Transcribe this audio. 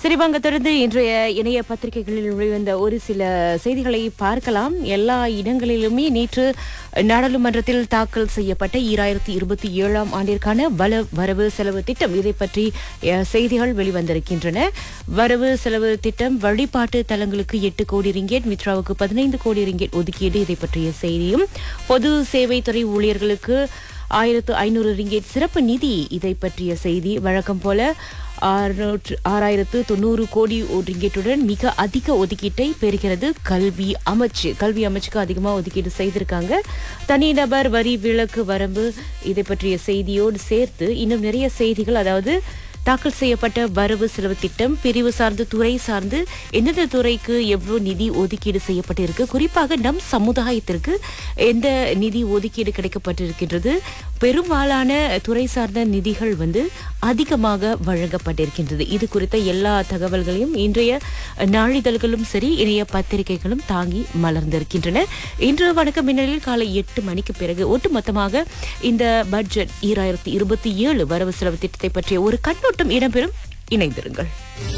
சரி வாங்க தொடர்ந்து இன்றைய இணைய பத்திரிகைகளில் வெளிவந்த ஒரு சில செய்திகளை பார்க்கலாம் எல்லா இடங்களிலுமே நேற்று நாடாளுமன்றத்தில் தாக்கல் செய்யப்பட்ட ஈராயிரத்தி இருபத்தி ஏழாம் ஆண்டிற்கான வல வரவு செலவு திட்டம் இதை பற்றி அஹ், செய்திகள் வெளிவந்திருக்கின்றன வரவு செலவு திட்டம் வழிபாட்டு தலங்களுக்கு எட்டு கோடி ரிங்கெட் மித்ராவுக்கு பதினைந்து கோடி ரிங்கெட் ஒதுக்கீடு இதை பற்றிய செய்தியும் பொது சேவைத்துறை ஊழியர்களுக்கு ஆயிரத்து ஐநூறு ரிங்கெட் சிறப்பு நிதி இதை பற்றிய செய்தி வழக்கம் போல ஆறுநூற்று ஆறாயிரத்து தொண்ணூறு கோடி ரிங்கெட்டுடன் மிக அதிக ஒதுக்கீட்டை பெறுகிறது கல்வி அமைச்சு கல்வி அமைச்சுக்கு அதிகமாக ஒதுக்கீடு செய்திருக்காங்க தனிநபர் வரி விலக்கு வரம்பு இதை பற்றிய செய்தியோடு சேர்த்து இன்னும் நிறைய செய்திகள் அதாவது தாக்கல் செய்யப்பட்ட வரவு செலவு திட்டம் பிரிவு சார்ந்து துறை சார்ந்து எந்தெந்த துறைக்கு எவ்வளவு நிதி ஒதுக்கீடு செய்யப்பட்டிருக்கு குறிப்பாக நம் சமுதாயத்திற்கு எந்த நிதி ஒதுக்கீடு கிடைக்கப்பட்டிருக்கின்றது பெரும்பாலான துறை சார்ந்த நிதிகள் வந்து அதிகமாக வழங்கப்பட்டிருக்கின்றது இது குறித்த எல்லா தகவல்களையும் இன்றைய நாளிதழ்களும் சரி இணைய பத்திரிகைகளும் தாங்கி மலர்ந்திருக்கின்றன இன்று வணக்க மின்னலில் காலை எட்டு மணிக்கு பிறகு ஒட்டுமொத்தமாக இந்த பட்ஜெட் ஈராயிரத்தி இருபத்தி ஏழு வரவு செலவு திட்டத்தை பற்றிய ஒரு கண்ணோட்டம் இடம்பெறும் இணைந்திருங்கள்